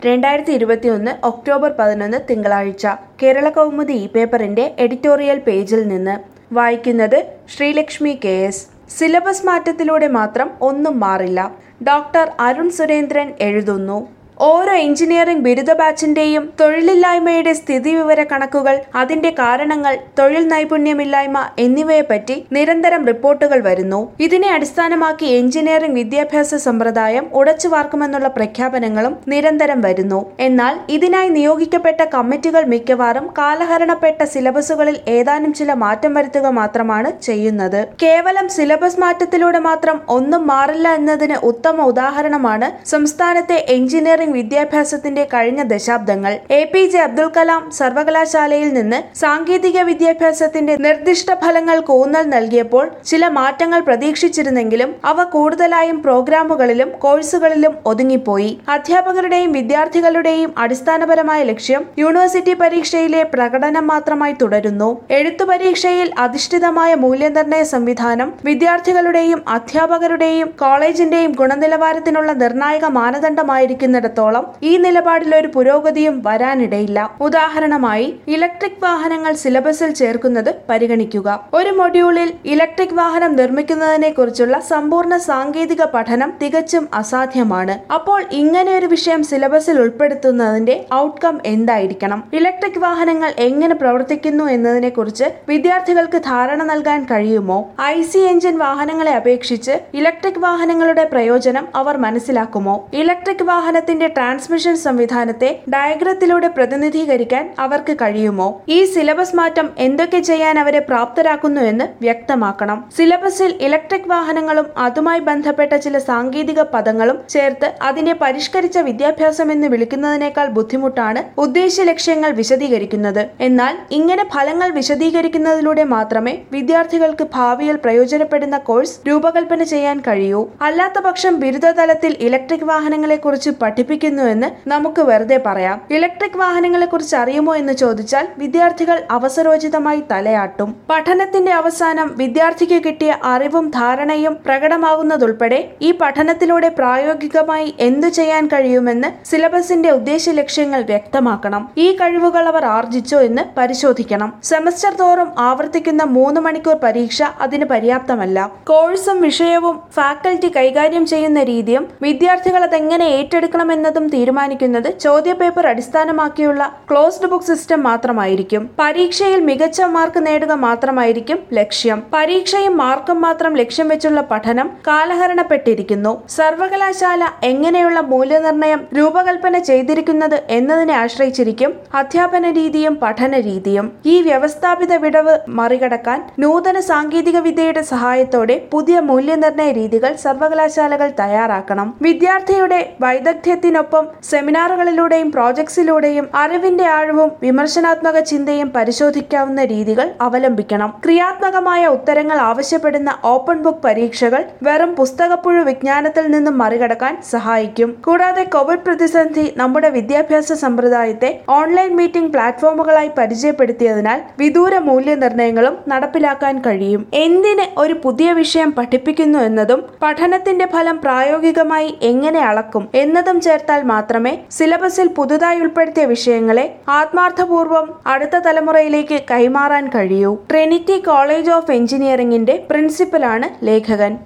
രണ്ടായിരത്തി ഇരുപത്തിയൊന്ന് ഒക്ടോബർ പതിനൊന്ന് തിങ്കളാഴ്ച കേരള കൗമുദി ഈ പേപ്പറിന്റെ എഡിറ്റോറിയൽ പേജിൽ നിന്ന് വായിക്കുന്നത് ശ്രീലക്ഷ്മി കെ എസ് സിലബസ് മാറ്റത്തിലൂടെ മാത്രം ഒന്നും മാറില്ല ഡോക്ടർ അരുൺ സുരേന്ദ്രൻ എഴുതുന്നു ഓരോ എഞ്ചിനീയറിംഗ് ബിരുദ ബാച്ചിന്റെയും തൊഴിലില്ലായ്മയുടെ സ്ഥിതിവിവര കണക്കുകൾ അതിന്റെ കാരണങ്ങൾ തൊഴിൽ നൈപുണ്യമില്ലായ്മ എന്നിവയെപ്പറ്റി നിരന്തരം റിപ്പോർട്ടുകൾ വരുന്നു ഇതിനെ അടിസ്ഥാനമാക്കി എഞ്ചിനീയറിംഗ് വിദ്യാഭ്യാസ സമ്പ്രദായം ഉടച്ചു വാർക്കുമെന്നുള്ള പ്രഖ്യാപനങ്ങളും നിരന്തരം വരുന്നു എന്നാൽ ഇതിനായി നിയോഗിക്കപ്പെട്ട കമ്മിറ്റികൾ മിക്കവാറും കാലഹരണപ്പെട്ട സിലബസുകളിൽ ഏതാനും ചില മാറ്റം വരുത്തുക മാത്രമാണ് ചെയ്യുന്നത് കേവലം സിലബസ് മാറ്റത്തിലൂടെ മാത്രം ഒന്നും മാറില്ല എന്നതിന് ഉത്തമ ഉദാഹരണമാണ് സംസ്ഥാനത്തെ എഞ്ചിനീയറിംഗ് വിദ്യാഭ്യാസത്തിന്റെ കഴിഞ്ഞ ദശാബ്ദങ്ങൾ A P J Abdul Kalam സർവകലാശാലയിൽ നിന്ന് സാങ്കേതിക വിദ്യാഭ്യാസത്തിന്റെ നിർദ്ദിഷ്ട ഫലങ്ങൾക്ക് ഊന്നൽ നൽകിയപ്പോൾ ചില മാറ്റങ്ങൾ പ്രതീക്ഷിച്ചിരുന്നെങ്കിലും അവ കൂടുതലായും പ്രോഗ്രാമുകളിലും കോഴ്സുകളിലും ഒതുങ്ങിപ്പോയി അധ്യാപകരുടെയും വിദ്യാർത്ഥികളുടെയും അടിസ്ഥാനപരമായ ലക്ഷ്യം യൂണിവേഴ്സിറ്റി പരീക്ഷയിലെ പ്രകടനം മാത്രമായി തുടരുന്നു എഴുത്തു പരീക്ഷയിൽ അധിഷ്ഠിതമായ മൂല്യനിർണ്ണയ സംവിധാനം വിദ്യാർത്ഥികളുടെയും അധ്യാപകരുടെയും കോളേജിന്റെയും ഗുണനിലവാരത്തിനുള്ള നിർണായക മാനദണ്ഡമായിരിക്കുന്നിടത്തോളം ഈ നിലപാടിൽ ഒരു പുരോഗതിയും വരാനിടയില്ല ഉദാഹരണമായി ഇലക്ട്രിക് വാഹനങ്ങൾ സിലബസിൽ ചേർക്കുന്നത് പരിഗണിക്കുക ഒരു മൊഡ്യൂളിൽ ഇലക്ട്രിക് വാഹനം നിർമ്മിക്കുന്നതിനെ കുറിച്ചുള്ള സമ്പൂർണ്ണ സാങ്കേതിക പഠനം തികച്ചും അസാധ്യമാണ് അപ്പോൾ ഇങ്ങനെ ഒരു വിഷയം സിലബസിൽ ഉൾപ്പെടുത്തുന്നതിന്റെ ഔട്ട്കം എന്തായിരിക്കണം ഇലക്ട്രിക് വാഹനങ്ങൾ എങ്ങനെ പ്രവർത്തിക്കുന്നു എന്നതിനെ കുറിച്ച് വിദ്യാർത്ഥികൾക്ക് ധാരണ നൽകാൻ കഴിയുമോ ഐ സി എഞ്ചിൻ വാഹനങ്ങളെ അപേക്ഷിച്ച് ഇലക്ട്രിക് വാഹനങ്ങളുടെ പ്രയോജനം അവർ മനസ്സിലാക്കുമോ ഇലക്ട്രിക് വാഹനത്തിന്റെ ട്രാൻസ്മിഷൻ സംവിധാനത്തെ ഡയഗ്രത്തിലൂടെ പ്രതിനിധീകരിക്കാൻ അവർക്ക് കഴിയുമോ ഈ സിലബസ് മാറ്റം എന്തൊക്കെ ചെയ്യാൻ അവരെ പ്രാപ്തരാക്കുന്നു എന്ന് വ്യക്തമാക്കണം സിലബസിൽ ഇലക്ട്രിക് വാഹനങ്ങളും അതുമായി ബന്ധപ്പെട്ട ചില സാങ്കേതിക പദങ്ങളും ചേർത്ത് അതിനെ പരിഷ്കരിച്ച വിദ്യാഭ്യാസം എന്ന് വിളിക്കുന്നതിനേക്കാൾ ബുദ്ധിമുട്ടാണ് ഉദ്ദേശ ലക്ഷ്യങ്ങൾ വിശദീകരിക്കുന്നത് എന്നാൽ ഇങ്ങനെ ഫലങ്ങൾ വിശദീകരിക്കുന്നതിലൂടെ മാത്രമേ വിദ്യാർത്ഥികൾക്ക് ഭാവിയിൽ പ്രയോജനപ്പെടുന്ന കോഴ്സ് രൂപകൽപ്പന ചെയ്യാൻ കഴിയൂ അല്ലാത്ത പക്ഷം ബിരുദതലത്തിൽ ഇലക്ട്രിക് വാഹനങ്ങളെ കുറിച്ച് പഠിപ്പിക്കുന്നുവെന്ന് നമുക്ക് വെറുതെ പറയാം ഇലക്ട്രിക് വാഹനങ്ങളെ കുറിച്ച് അറിയുമോ എന്ന് ചോദിച്ചാൽ വിദ്യാർത്ഥികൾ അവസരോചിതമായി തലയാട്ടും പഠനത്തിന്റെ അവസാനം വിദ്യാർത്ഥിക്ക് കിട്ടിയ അറിവും ധാരണയും പ്രകടമാകുന്നതുൾപ്പെടെ ഈ പഠനത്തിലൂടെ പ്രായോഗികമായി എന്തു ചെയ്യാൻ കഴിയുമെന്ന് സിലബസിന്റെ ഉദ്ദേശ ലക്ഷ്യങ്ങൾ വ്യക്തമാക്കണം ഈ കഴിവുകൾ അവർ ആർജിച്ചോ എന്ന് പരിശോധിക്കണം സെമസ്റ്റർ തോറും ആവർത്തിക്കുന്ന മൂന്ന് മണിക്കൂർ പരീക്ഷ അതിന് പര്യാപ്തമല്ല കോഴ്സും വിഷയവും ഫാക്കൽറ്റി കൈകാര്യം ചെയ്യുന്ന രീതിയും വിദ്യാർത്ഥികൾ അതെങ്ങനെ ഏറ്റെടുക്കണമെന്നതും തീരുമാനിക്കുന്നത് ചോദ്യപേപ്പർ അടിസ്ഥാനമാക്കിയുള്ള ക്ലോസ്ഡ് ബുക്ക് സിസ്റ്റം മാത്രമായിരിക്കും പരീക്ഷയിൽ മികച്ച മാർക്ക് നേടുക മാത്രമായിരിക്കും ലക്ഷ്യം പരീക്ഷയും മാർക്കും മാത്രം ലക്ഷ്യം വെച്ചുള്ള പഠനം കാലഹരണപ്പെട്ടിരിക്കുന്നു സർവകലാശാല എങ്ങനെയുള്ള മൂല്യനിർണ്ണയം രൂപകൽപ്പന ചെയ്തിരിക്കുന്നത് എന്നതിനെ ആശ്രയിച്ചിരിക്കും അധ്യാപന രീതിയും പഠന രീതിയും ഈ വ്യവസ്ഥാപിത വിടവ് മറികടക്കാൻ നൂതന സാങ്കേതിക വിദ്യയുടെ സഹായത്തോടെ പുതിയ മൂല്യനിർണ്ണയ രീതികൾ സർവകലാശാലകൾ തയ്യാറാക്കണം വിദ്യാർത്ഥിയുടെ വൈദഗ്ധ്യത്തിനൊപ്പം സെമിനാറുകളിലൂടെയും പ്രോജക്ട്സിലൂടെയും അറിവിന്റെ ആഴവും വിമർശനാത്മക ചിന്തയും പരിശോധിക്കാവുന്ന രീതികൾ അവലംബിക്കണം ക്രിയാത്മകമായ ഉത്തരങ്ങൾ ആവശ്യപ്പെടുന്ന ഓപ്പൺ ബുക്ക് പരീക്ഷകൾ വെറും പുസ്തകപ്പുഴു വിജ്ഞാനത്തിൽ നിന്നും മറികടക്കാൻ സഹായിക്കും കൂടാതെ കോവിഡ് പ്രതിസന്ധി നമ്മുടെ വിദ്യാഭ്യാസ സമ്പ്രദായത്തെ ഓൺലൈൻ മീറ്റിംഗ് പ്ലാറ്റ്ഫോമുകളായി പരിചയപ്പെടുത്തിയതിനാൽ വിദൂര മൂല്യനിർണ്ണയങ്ങളും നടപ്പിലാക്കാൻ കഴിയും എന്തിന് ഒരു പുതിയ വിഷയം പഠിപ്പിക്കുന്നു എന്നതും പഠനത്തിന്റെ ഫലം പ്രായോഗികമായി എങ്ങനെ അളക്കും എന്നതും ചേർത്താൽ മാത്രമേ സിലബസിൽ പുതുതായി ഉൾപ്പെടുത്തിയ വിഷയങ്ങളെ ആത്മാർത്ഥപൂർവ്വം അടുത്ത തലമുറയിലേക്ക് കൈമാറാൻ കഴിയൂ ട്രിനിറ്റി കോളേജ് ഓഫ് എഞ്ചിനീയറിംഗിന്റെ പ്രിൻസിപ്പലാണ് ലേഖകൻ